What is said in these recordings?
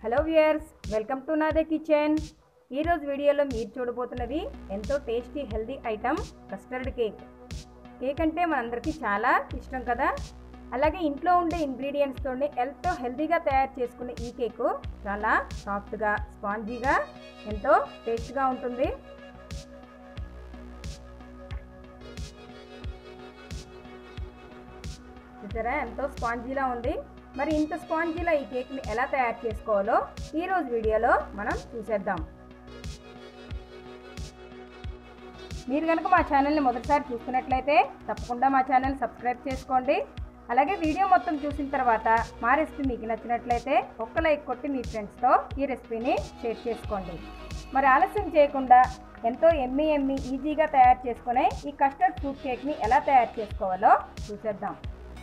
hello viewers welcome to నాదే kitchen ఈరోజు వీడియోలో మీరు చూడబోతున్నది ఎంతో tasty healthy item custard cake cake అంటే మనందరికీ చాలా ఇష్టం కదా అలాగే ఇంట్లో ఉండే ఇంగ్రీడియంట్స్తోనే ఎంతో హెల్తీగా తయారు చేసుకునే ఈ కేకు చాలా సాఫ్ట్గా స్పాంజీగా ఎంతో టేస్ట్గా ఉంటుంది చూసారా ఎంతో స్పాంజీలా ఉంది మరి ఇంత స్పాంజీలా ఈ కేక్ని ఎలా తయారు చేసుకోవాలో ఈరోజు వీడియోలో మనం చూసేద్దాం మీరు కనుక మా ఛానల్ని మొదటిసారి చూస్తున్నట్లయితే తప్పకుండా మా ఛానల్ సబ్స్క్రైబ్ చేసుకోండి అలాగే వీడియో మొత్తం చూసిన తర్వాత మా రెసిపీ మీకు నచ్చినట్లయితే ఒక్క లైక్ కొట్టి మీ ఫ్రెండ్స్తో ఈ రెసిపీని షేర్ చేసుకోండి మరి ఆలస్యం చేయకుండా ఎంతో ఎమ్మి ఎమ్మి ఈజీగా తయారు చేసుకునే ఈ కస్టర్డ్ ఫ్రూట్ కేక్ని ఎలా తయారు చేసుకోవాలో చూసేద్దాం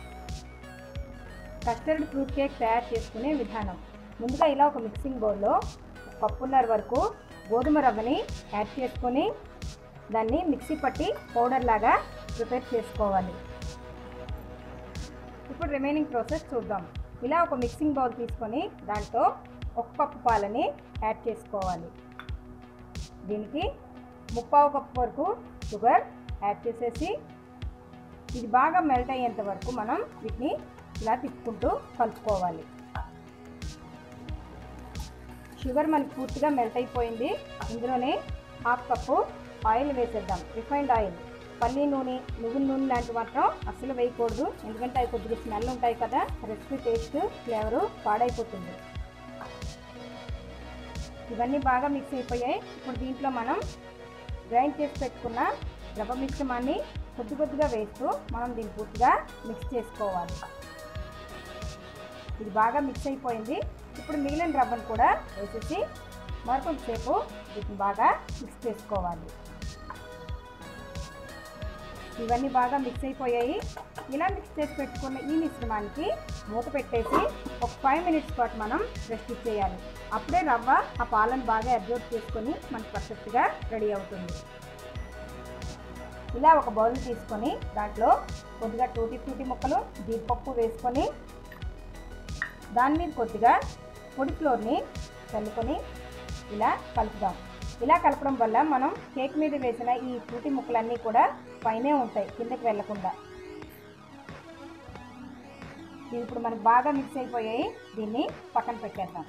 కస్టర్డ్ ఫ్రూట్ కేక్ తయారు చేసుకునే విధానం ముందుగా ఇలా ఒక మిక్సింగ్ బౌల్లో పప్పున్నర వరకు గోధుమ రవ్వని యాడ్ చేసుకొని దాన్ని మిక్సీ పట్టి పౌడర్ లాగా ప్రిపేర్ చేసుకోవాలి ఇప్పుడు రిమైనింగ్ ప్రాసెస్ చూద్దాం ఇలా ఒక మిక్సింగ్ బౌల్ తీసుకొని దాంట్లో ఒక కప్పు పాలని యాడ్ చేసుకోవాలి దీనికి ముప్పావు కప్పు వరకు షుగర్ యాడ్ చేసేసి ఇది బాగా మెల్ట్ అయ్యేంత వరకు మనం వీటిని ఇలా తిప్పుకుంటూ కలుపుకోవాలి షుగర్ మనకి పూర్తిగా మెల్ట్ అయిపోయింది ఇందులోనే హాఫ్ కప్పు ఆయిల్ వేసేద్దాం రిఫైన్డ్ ఆయిల్ పల్లి నూనె నువ్వుల నూనె లాంటివి మాత్రం అస్సలు వేయకూడదు ఎందుకంటే అవి కొద్దిగా స్మెల్ ఉంటాయి కదా రెసిపీ టేస్ట్ ఫ్లేవరు పాడైపోతుంది ఇవన్నీ బాగా మిక్స్ అయిపోయాయి ఇప్పుడు దీంట్లో మనం గ్రైండ్ చేసి పెట్టుకున్న రవ్వ మిశ్రమాన్ని కొద్ది కొద్దిగా వేస్తూ మనం దీన్ని పూర్తిగా మిక్స్ చేసుకోవాలి ఇది బాగా మిక్స్ అయిపోయింది ఇప్పుడు మిగిలిన రవ్వను కూడా వేసేసి మరికొంతసేపు వీటిని బాగా మిక్స్ చేసుకోవాలి ఇవన్నీ బాగా మిక్స్ అయిపోయాయి ఇలా మిక్స్ చేసి పెట్టుకున్న ఈ మిశ్రమానికి మూత పెట్టేసి ఒక ఫైవ్ మినిట్స్ పాటు మనం రెస్ట్ ఇచ్చేయాలి అప్పుడే రవ్వ ఆ పాలను బాగా అబ్జర్వ్ చేసుకొని మనకి పర్ఫెక్ట్గా రెడీ అవుతుంది ఇలా ఒక బౌల్ తీసుకొని దాంట్లో కొద్దిగా టూటీ ఫ్రూటీ ముక్కలు జీడిపప్పు వేసుకొని దాని మీద కొద్దిగా పొడి ఫ్లోర్ని చల్లుకొని ఇలా కలుపుదాం ఇలా కలపడం వల్ల మనం కేక్ మీద వేసిన ఈ ఫ్రూటీ ముక్కలన్నీ కూడా పైనే ఉంటాయి కిందకి వెళ్లకుండా ఇది ఇప్పుడు మనకు బాగా మిక్స్ అయిపోయాయి దీన్ని పక్కన పెట్టేద్దాం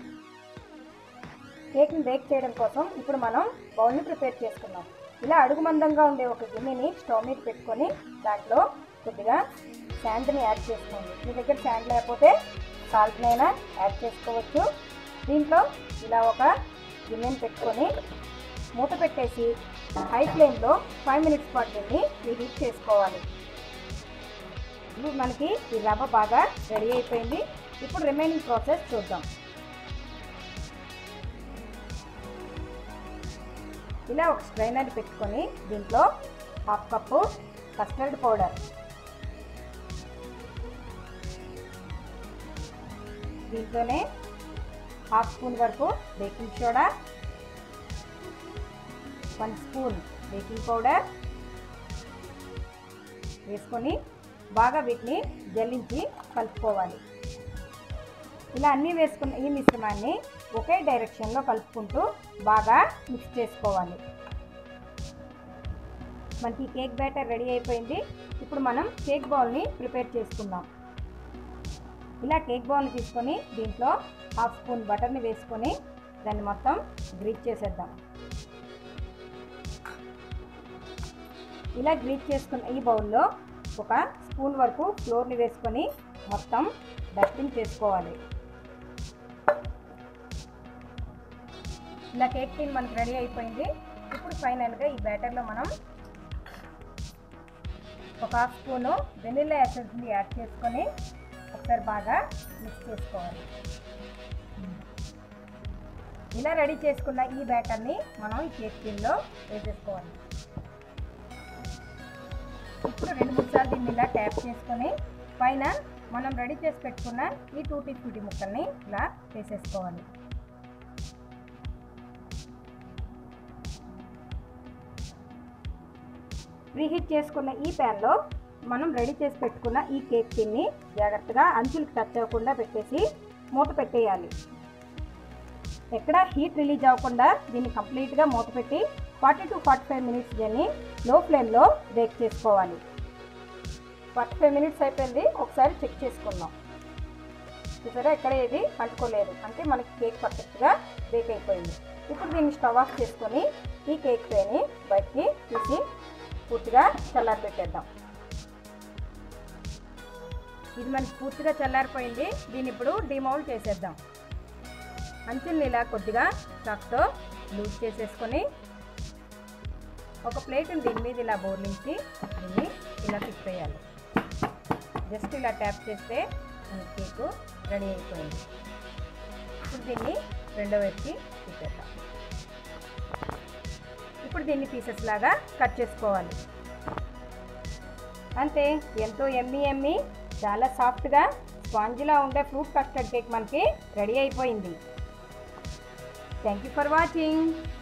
కేక్ని బేక్ చేయడం కోసం ఇప్పుడు మనం బౌల్ని ప్రిపేర్ చేసుకున్నాం ఇలా అడుగు మందంగా ఉండే ఒక గిన్నెని స్టవ్ మీద పెట్టుకొని దాంట్లో కొద్దిగా శాండ్ని యాడ్ చేసుకోండి మీ దగ్గర శాండ్ లేకపోతే సాల్ట్నైనా యాడ్ చేసుకోవచ్చు దీంట్లో ఇలా ఒక గిన్నెని పెట్టుకొని మూత పెట్టేసి హై ఫ్లేమ్లో ఫైవ్ మినిట్స్ పాటు దీన్ని హీట్ చేసుకోవాలి ఇప్పుడు మనకి ఈ రవ్వ బాగా రెడీ అయిపోయింది ఇప్పుడు రిమైనింగ్ ప్రాసెస్ చూద్దాం ఇలా ఒక స్ట్రైనర్ పెట్టుకొని దీంట్లో హాఫ్ కప్పు కస్టర్డ్ పౌడర్ దీంట్లోనే హాఫ్ స్పూన్ వరకు baking soda one spoon baking powder వేసుకొని బాగా వీటిని జల్లించి కలుపుకోవాలి ఇలా అన్నీ వేసుకున్న ఈ మిశ్రమాన్ని ఒకే డైరెక్షన్లో కలుపుకుంటూ బాగా మిక్స్ చేసుకోవాలి మనకి కేక్ బ్యాటర్ రెడీ అయిపోయింది ఇప్పుడు మనం కేక్ బౌల్ని ప్రిపేర్ చేసుకుందాం ఇలా కేక్ బౌల్ని తీసుకొని దీంట్లో హాఫ్ స్పూన్ బటర్ని వేసుకొని దాన్ని మొత్తం గ్రీట్ చేసేద్దాం ఇలా గ్రీట్ చేసుకున్న ఈ బౌల్లో ఒక స్పూన్ వరకు ఫ్లోర్ని వేసుకొని మొత్తం డస్టింగ్ చేసుకోవాలి ఇలా కేక్ టీన్ మనకు రెడీ అయిపోయింది ఇప్పుడు ఫైనల్గా ఈ బ్యాటర్లో మనం ఒక హాఫ్ స్పూను వెనిల్లా ఎసెన్స్ని యాడ్ చేసుకొని ఒకసారి బాగా మిక్స్ చేసుకోవాలి ఇలా రెడీ చేసుకున్న ఈ బ్యాటర్ని మనం ఈ కేక్ టీన్లో వేసేసుకోవాలి ఇప్పుడు రెండు మూడు సార్లు దీన్ని ఇలా ట్యాప్ చేసుకొని పైన మనం రెడీ చేసి పెట్టుకున్న ఈ టూటీ ఫ్రూటీ ముక్కల్ని ఇలా వేసేసుకోవాలి ప్రీహీట్ చేసుకున్న ఈ ప్యాన్లో మనం రెడీ చేసి పెట్టుకున్న ఈ కేక్ టిన్ని జాగ్రత్తగా అంచులకు టచ్ అవ్వకుండా పెట్టేసి మూత పెట్టేయాలి ఎక్కడ హీట్ రిలీజ్ అవ్వకుండా దీన్ని కంప్లీట్గా మూత పెట్టి forty to forty five minutes దీన్ని లో ఫ్లేమ్లో బేక్ చేసుకోవాలి ఫార్టీ ఫైవ్ మినిట్స్ అయిపోయింది ఒకసారి చెక్ చేసుకుందాం చూసారా ఎక్కడ ఏది అంటుకోలేదు అంటే మనకి కేక్ పర్ఫెక్ట్గా బేక్ అయిపోయింది ఇప్పుడు దీన్ని స్టవ్ ఆఫ్ చేసుకొని ఈ కేక్ ట్రేని బయటికి తీసి పూర్తిగా చల్లారి పెట్టేద్దాం ఇది మనకి పూర్తిగా చల్లారిపోయింది దీన్ని ఇప్పుడు డిమౌల్డ్ చేసేద్దాం అంచుల్ని ఇలా కొద్దిగా చాక్తో లూజ్ చేసేసుకొని ఒక ప్లేట్ని దీని మీద ఇలా బోర్లించి దీన్ని ఇలా తిప్పేయాలి జస్ట్ ఇలా ట్యాప్ చేస్తే మన కేకు రెడీ అయిపోయింది ఇప్పుడు దీన్ని రెండో వైపుకి తిప్పేద్దాం ఇప్పుడు దీన్ని పీసెస్ లాగా కట్ చేసుకోవాలి అంతే ఎంతో ఎమ్మి ఎమ్మి చాలా సాఫ్ట్గా స్పాంజిలా ఉండే ఫ్రూట్ కస్టర్డ్ కేక్ మనకి రెడీ అయిపోయింది థ్యాంక్ యూ ఫర్ వాచింగ్